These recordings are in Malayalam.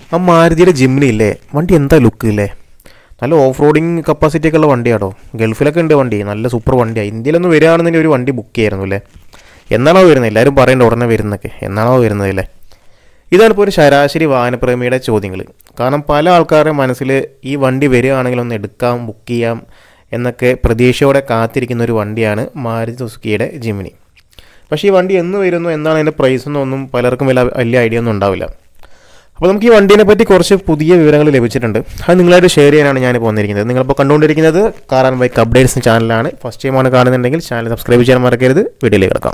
ആ മാരുതിയുടെ ജിമ്മിനി ഇല്ലേ വണ്ടി എന്താ ലുക്ക് ഇല്ലേ നല്ല ഓഫ് റോഡിങ് കപ്പാസിറ്റി ഒക്കെ ഉള്ള വണ്ടിയാട്ടോ ഗൾഫിലൊക്കെ ഉണ്ട് വണ്ടി നല്ല സൂപ്പർ വണ്ടിയാണ് ഇന്ത്യയിലൊന്നും വരികയാണെന്നുണ്ടെങ്കിൽ ഒരു വണ്ടി ബുക്ക് ചെയ്യായിരുന്നു അല്ലേ എന്നാണോ വരുന്നത് എല്ലാവരും പറയേണ്ട ഉടനെ വരുന്നൊക്കെ എന്നാണോ വരുന്നത് അല്ലേ ഇതാണ് ഇപ്പോൾ ഒരു ശരാശരി വാഹനപ്രേമിയുടെ ചോദ്യങ്ങൾ കാരണം പല ആൾക്കാരുടെ മനസ്സിൽ ഈ വണ്ടി വരികയാണെങ്കിൽ ഒന്ന് എടുക്കാം ബുക്ക് ചെയ്യാം എന്നൊക്കെ പ്രതീക്ഷയോടെ കാത്തിരിക്കുന്ന ഒരു വണ്ടിയാണ് മാരുതി സുസുക്കിയുടെ ജിമിനി പക്ഷേ ഈ വണ്ടി എന്ന് വരുന്നു എന്താണ് അതിൻ്റെ പ്രൈസ് എന്നൊന്നും പലർക്കും വലിയ വലിയ ഐഡിയ ഒന്നും ഉണ്ടാവില്ല അപ്പോൾ നമുക്ക് ഈ വണ്ടീനെ പറ്റി കുറച്ച് പുതിയ വിവരങ്ങൾ ലഭിച്ചിട്ടുണ്ട് അത് നിങ്ങളായിട്ട് ഷെയർ ചെയ്യാനാണ് ഞാനിപ്പോൾ വന്നിരിക്കുന്നത് നിങ്ങളിപ്പോൾ കണ്ടുകൊണ്ടിരിക്കുന്നത് കാർ ആൻഡ് ബൈക്ക് അപ്ഡേറ്റ്സ് ചാനലാണ് ഫസ്റ്റ് ടൈമാണ് കാണുന്നുണ്ടെങ്കിൽ ചാനൽ സബ്സ്ക്രൈബ് ചെയ്യാൻ മറക്കരുത് വീഡിയോയിലേക്ക് കിടക്കാം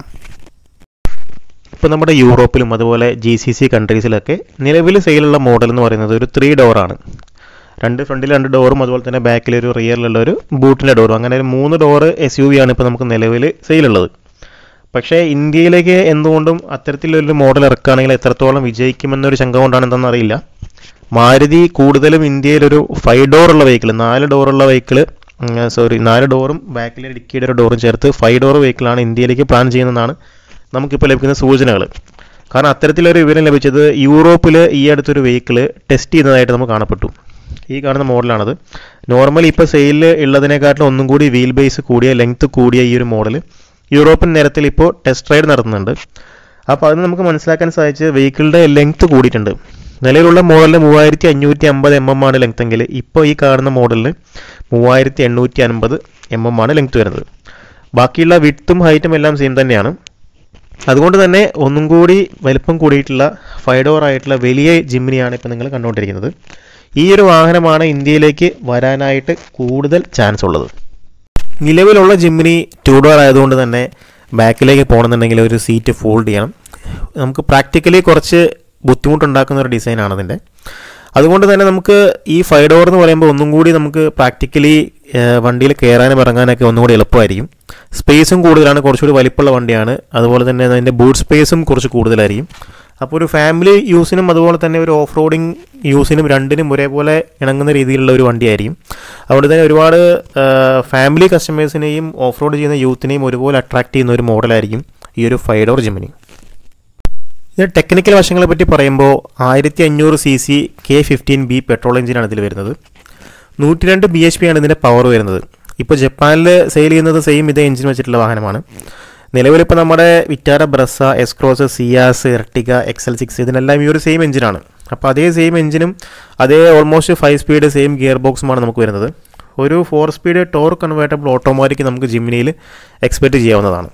ഇപ്പോൾ നമ്മുടെ യൂറോപ്പിലും അതുപോലെ ജി സി സി കൺട്രീസിലൊക്കെ നിലവിൽ സെയിലുള്ള മോഡൽ എന്ന് പറയുന്നത് ഒരു ത്രീ ഡോറാണ് രണ്ട് ഫ്രണ്ടിൽ രണ്ട് ഡോറും അതുപോലെ തന്നെ ബാക്കിൽ ഒരു റിയറിലുള്ള ഒരു ബൂട്ടിൻ്റെ ഡോറും അങ്ങനെ ഒരു മൂന്ന് ഡോറ് എസ് യു വി ആണ് ഇപ്പോൾ നമുക്ക് നിലവിൽ സെയിലുള്ളത് പക്ഷേ ഇന്ത്യയിലേക്ക് എന്തുകൊണ്ടും അത്തരത്തിലൊരു മോഡൽ ഇറക്കുകയാണെങ്കിൽ എത്രത്തോളം വിജയിക്കുമെന്നൊരു ശങ്ക കൊണ്ടാണ് എന്താണെന്ന് അറിയില്ല മാരുതി കൂടുതലും ഇന്ത്യയിലൊരു ഫൈവ് ഡോറുള്ള വെഹിക്കിൾ നാല് ഡോറുള്ള വെഹിക്കിൾ സോറി നാല് ഡോറും ബാക്കിലെ ഡിക്കിയുടെ ഒരു ഡോറും ചേർത്ത് ഫൈവ് ഡോർ വെഹിക്കിളാണ് ഇന്ത്യയിലേക്ക് പ്ലാൻ ചെയ്യുന്നതാണ് നമുക്കിപ്പോൾ ലഭിക്കുന്ന സൂചനകൾ കാരണം അത്തരത്തിലൊരു വിവരം ലഭിച്ചത് യൂറോപ്പിൽ ഈ അടുത്തൊരു വെഹിക്കിൾ ടെസ്റ്റ് ചെയ്യുന്നതായിട്ട് നമുക്ക് കാണപ്പെട്ടു ഈ കാണുന്ന മോഡലാണത് നോർമലി ഇപ്പോൾ സെയിലിൽ ഉള്ളതിനെക്കാട്ടിലും ഒന്നും കൂടി വീൽ ബേസ് കൂടിയ ലെങ്ത് കൂടിയ ഈ ഒരു മോഡൽ യൂറോപ്യൻ നിരത്തിൽ ഇപ്പോൾ ടെസ്റ്റ് റൈഡ് നടത്തുന്നുണ്ട് അപ്പോൾ അതിന് നമുക്ക് മനസ്സിലാക്കാൻ സാധിച്ചത് വെഹിക്കിളിൻ്റെ ലെങ്ത് കൂടിയിട്ടുണ്ട് നിലവിലുള്ള മോഡലിൽ മൂവായിരത്തി അഞ്ഞൂറ്റി അമ്പത് എം എം ആണ് ലെങ്ത് എങ്കിൽ ഇപ്പോൾ ഈ കാണുന്ന മോഡലിൽ മൂവായിരത്തി എണ്ണൂറ്റി അൻപത് എം എം ആണ് ലെങ്ത് വരുന്നത് ബാക്കിയുള്ള വിട്ടും ഹൈറ്റും എല്ലാം സെയിം തന്നെയാണ് അതുകൊണ്ട് തന്നെ ഒന്നും കൂടി വലിപ്പം കൂടിയിട്ടുള്ള ഫൈവ് ഡോർ ആയിട്ടുള്ള വലിയ ജിമ്മിനിയാണ് ഇപ്പോൾ നിങ്ങൾ കണ്ടുകൊണ്ടിരിക്കുന്നത് ഈ ഒരു വാഹനമാണ് ഇന്ത്യയിലേക്ക് വരാനായിട്ട് കൂടുതൽ ചാൻസ് ഉള്ളത് നിലവിലുള്ള ജിമ്മിനി ടു ഡോർ ആയതുകൊണ്ട് തന്നെ ബാക്കിലേക്ക് പോകണമെന്നുണ്ടെങ്കിൽ ഒരു സീറ്റ് ഫോൾഡ് ചെയ്യണം നമുക്ക് പ്രാക്ടിക്കലി കുറച്ച് ബുദ്ധിമുട്ടുണ്ടാക്കുന്ന ഒരു ഡിസൈനാണ് അതിൻ്റെ അതുകൊണ്ട് തന്നെ നമുക്ക് ഈ ഫൈവ് ഡോർ എന്ന് പറയുമ്പോൾ ഒന്നും കൂടി നമുക്ക് പ്രാക്ടിക്കലി വണ്ടിയിൽ കയറാനും ഇറങ്ങാനൊക്കെ ഒന്നും കൂടി എളുപ്പമായിരിക്കും സ്പേസും കൂടുതലാണ് കുറച്ചുകൂടി വലിപ്പമുള്ള വണ്ടിയാണ് അതുപോലെ തന്നെ അതിൻ്റെ ബൂട്ട് സ്പേസും കുറച്ച് കൂടുതലായിരിക്കും അപ്പോൾ ഒരു ഫാമിലി യൂസിനും അതുപോലെ തന്നെ ഒരു ഓഫ് റോഡിങ് യൂസിനും രണ്ടിനും ഒരേപോലെ ഇണങ്ങുന്ന രീതിയിലുള്ള ഒരു വണ്ടിയായിരിക്കും അതുകൊണ്ട് തന്നെ ഒരുപാട് ഫാമിലി കസ്റ്റമേഴ്സിനെയും ഓഫ് റോഡ് ചെയ്യുന്ന യൂത്തിനെയും ഒരുപോലെ അട്രാക്ട് ചെയ്യുന്ന ഒരു മോഡലായിരിക്കും ഈ ഒരു ഫൈവ് ഡോർ ജിമിനി ഇതിൻ്റെ ടെക്നിക്കൽ വശങ്ങളെ പറ്റി പറയുമ്പോൾ ആയിരത്തി അഞ്ഞൂറ് C C K fifteen B petrol എഞ്ചിനാണ് ഇതിൽ വരുന്നത് നൂറ്റി രണ്ട് ബി എച്ച് പി ആണ് ഇതിൻ്റെ പവർ വരുന്നത് ഇപ്പോൾ ജപ്പാനിൽ സെയിൽ ചെയ്യുന്നത് സെയിം ഇതേ എഞ്ചിൻ വെച്ചിട്ടുള്ള വാഹനമാണ് നിലവിലിപ്പോൾ നമ്മുടെ Vitara Brezza S Cross Ciaz Ertiga XL six ഇതിനെല്ലാം ഈ ഒരു സെയിം എഞ്ചിനാണ് അപ്പോൾ അതേ സെയിം എഞ്ചിനും അതേ almost five speed same gear ബോക്സുമാണ് നമുക്ക് വരുന്നത് ഒരു four speed torque convertible automatic നമുക്ക് ജിമ്മിനിയിൽ എക്സ്പെക്റ്റ് ചെയ്യാവുന്നതാണ്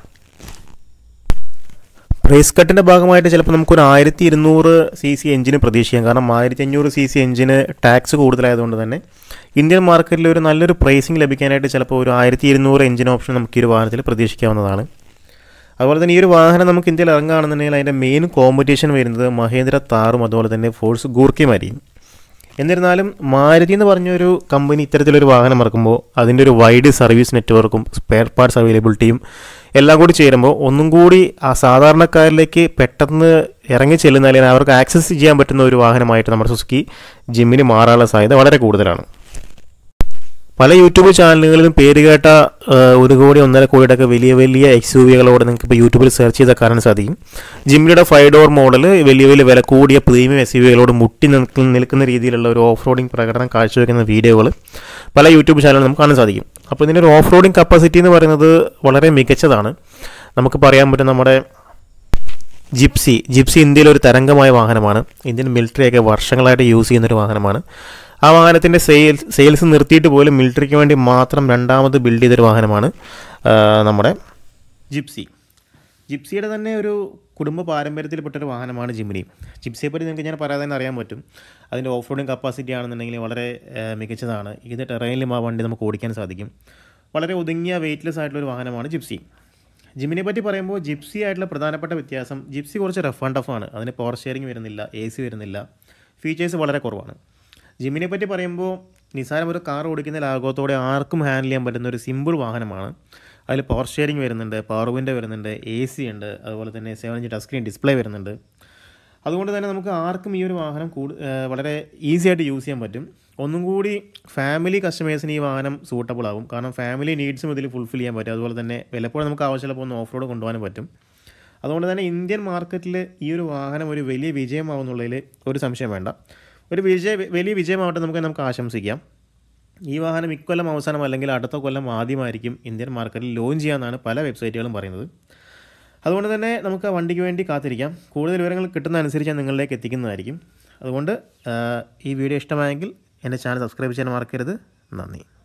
പ്രൈസ് കട്ടിൻ്റെ ഭാഗമായിട്ട് ചിലപ്പോൾ നമുക്കൊരു ആയിരത്തി ഇരുന്നൂറ് സി സി എഞ്ചിന് പ്രതീക്ഷിക്കാം കാരണം ആയിരത്തി അഞ്ഞൂറ് സി സി എഞ്ചിന് ടാക്സ് കൂടുതലായതുകൊണ്ട് തന്നെ ഇന്ത്യൻ മാർക്കറ്റിൽ ഒരു നല്ലൊരു പ്രൈസിങ് ലഭിക്കാനായിട്ട് ചിലപ്പോൾ ഒരു ആയിരത്തി ഇരുന്നൂറ് എഞ്ചിൻ ഓപ്ഷൻ നമുക്ക് ഈ ഒരു വാഹനത്തിൽ പ്രതീക്ഷിക്കാവുന്നതാണ് അതുപോലെ തന്നെ ഈ ഒരു വാഹനം നമുക്ക് ഇന്ത്യയിൽ ഇറങ്ങുകയാണെന്നുണ്ടെങ്കിൽ അതിൻ്റെ മെയിൻ കോമ്പറ്റീഷൻ വരുന്നത് മഹേന്ദ്ര താറും അതുപോലെ തന്നെ ഫോഴ്സ് ഗൂർക്കിയുമായിരിക്കും എന്നിരുന്നാലും മാരുതി എന്ന് പറഞ്ഞൊരു കമ്പനി ഇത്തരത്തിലൊരു വാഹനം ഇറക്കുമ്പോൾ അതിൻ്റെ ഒരു വൈഡ് സർവീസ് നെറ്റ്വർക്കും സ്പെയർ പാർട്സ് അവൈലബിലിറ്റിയും എല്ലാം കൂടി ചേരുമ്പോൾ ഒന്നും കൂടി ആ സാധാരണക്കാരിലേക്ക് പെട്ടെന്ന് ഇറങ്ങി ചെല്ലുന്ന അല്ലെങ്കിൽ അവർക്ക് ആക്സസ് ചെയ്യാൻ പറ്റുന്ന ഒരു വാഹനമായിട്ട് നമ്മുടെ സുസുക്കി ജിമ്മിന് മാറാനുള്ള സാധ്യത വളരെ കൂടുതലാണ് പല യൂട്യൂബ് ചാനലുകളിലും പേര് കേട്ട ഒരു കോടി ഒന്നര കോടിയുടെ ഒക്കെ വലിയ വലിയ എക്സ് യു വികളോട് നിങ്ങൾക്ക് ഇപ്പോൾ യൂട്യൂബിൽ സെർച്ച് ചെയ്താൽ കാണാൻ സാധിക്കും ജിമ്മിയുടെ ഫൈവ് ഡോർ മോഡൽ വലിയ വലിയ വില കൂടിയ പ്രീമിയം എസ് യു വികളോട് മുട്ടി നിൽക്കുന്ന നിൽക്കുന്ന രീതിയിലുള്ള ഒരു ഓഫ് റോഡിംഗ് പ്രകടനം കാഴ്ചവെക്കുന്ന വീഡിയോകൾ പല യൂട്യൂബ് ചാനലും നമുക്ക് കാണാൻ സാധിക്കും അപ്പോൾ ഇതിൻ്റെ ഒരു ഓഫ് റോഡിംഗ് കപ്പാസിറ്റി എന്ന് പറയുന്നത് വളരെ മികച്ചതാണ് നമുക്ക് പറയാൻ പറ്റും നമ്മുടെ ജിപ്സി ജിപ്സി ഇന്ത്യയിൽ ഒരു തരംഗമായ വാഹനമാണ് ഇന്ത്യൻ മിലിറ്ററിയൊക്കെ വർഷങ്ങളായിട്ട് യൂസ് ചെയ്യുന്നൊരു വാഹനമാണ് ആ വാഹനത്തിൻ്റെ സെയിൽസ് സെയിൽസ് നിർത്തിയിട്ട് പോലും മിലിറ്ററിക്ക് വേണ്ടി മാത്രം രണ്ടാമത് ബിൽഡ് ചെയ്തൊരു വാഹനമാണ് നമ്മുടെ ജിപ്സി ജിപ്സിയുടെ തന്നെ ഒരു കുടുംബ പാരമ്പര്യത്തിൽപ്പെട്ടൊരു വാഹനമാണ് ജിമിനി ജിപ്സിയെ പറ്റി നിങ്ങൾക്ക് ഞാൻ പറയാതെ തന്നെ അറിയാൻ പറ്റും അതിൻ്റെ ഓഫ് റോഡിങ് കപ്പാസിറ്റി ആണെന്നുണ്ടെങ്കിൽ വളരെ മികച്ചതാണ് ഇത് ടെറൈനിലും ആ വണ്ടി നമുക്ക് ഓടിക്കാൻ സാധിക്കും വളരെ ഒതുങ്ങിയ വെയ്റ്റ്ലെസ് ആയിട്ടുള്ള ഒരു വാഹനമാണ് ജിപ്സി ജിമിനെ പറ്റി പറയുമ്പോൾ ജിപ്സി ആയിട്ടുള്ള പ്രധാനപ്പെട്ട വ്യത്യാസം ജിപ്സി കുറച്ച് റഫ് ആൻഡ് ടഫ് ആണ് അതിന് പവർ ഷെയറിംഗ് വരുന്നില്ല എ സി വരുന്നില്ല ഫീച്ചേഴ്സ് വളരെ കുറവാണ് ജിമ്മിനെ പറ്റി പറയുമ്പോൾ നിസാരം ഒരു കാർ ഓടിക്കുന്ന ലാഘവത്തോടെ ആർക്കും ഹാൻഡിൽ ചെയ്യാൻ പറ്റുന്ന ഒരു സിമ്പിൾ വാഹനമാണ് അതിൽ പവർ ഷെയറിംഗ് വരുന്നുണ്ട് പവർ വിൻഡോ വരുന്നുണ്ട് എ സി ഉണ്ട് അതുപോലെ തന്നെ seven inch touch screen display വരുന്നുണ്ട് അതുകൊണ്ട് തന്നെ നമുക്ക് ആർക്കും ഈ ഒരു വാഹനം കൂടു വളരെ ഈസി ആയിട്ട് യൂസ് ചെയ്യാൻ പറ്റും ഒന്നും കൂടി ഫാമിലി കസ്റ്റമേഴ്സിന് ഈ വാഹനം സൂട്ടബിൾ ആകും കാരണം ഫാമിലി നീഡ്സും ഇതിൽ ഫുൾഫിൽ ചെയ്യാൻ പറ്റും അതുപോലെ തന്നെ വല്ലപ്പോഴും നമുക്ക് ആവശ്യമുള്ളപ്പോൾ ഒന്ന് ഓഫ് റോഡ് കൊണ്ടുപോകാനും പറ്റും അതുകൊണ്ട് തന്നെ ഇന്ത്യൻ മാർക്കറ്റിൽ ഈ ഒരു വാഹനം ഒരു വലിയ വിജയമാവുന്നുള്ളതിൽ ഒരു സംശയം വേണ്ട ഒരു വിജയ വലിയ വിജയമാവട്ടെ നമുക്ക് നമുക്ക് ആശംസിക്കാം ഈ വാഹനം ഇക്കൊല്ലം അവസാനം അല്ലെങ്കിൽ അടുത്ത കൊല്ലം ആദ്യമായിരിക്കും ഇന്ത്യൻ മാർക്കറ്റിൽ ലോഞ്ച് ചെയ്യാമെന്നാണ് പല വെബ്സൈറ്റുകളും പറയുന്നത് അതുകൊണ്ട് തന്നെ നമുക്ക് ആ വണ്ടിക്ക് വേണ്ടി കാത്തിരിക്കാം കൂടുതൽ വിവരങ്ങൾ കിട്ടുന്ന അനുസരിച്ച് ഞാൻ നിങ്ങളിലേക്ക് എത്തിക്കുന്നതായിരിക്കും അതുകൊണ്ട് ആ, ഈ വീഡിയോ ഇഷ്ടമായെങ്കിൽ എൻ്റെ ചാനൽ സബ്സ്ക്രൈബ് ചെയ്യാൻ മറക്കരുത് നന്ദി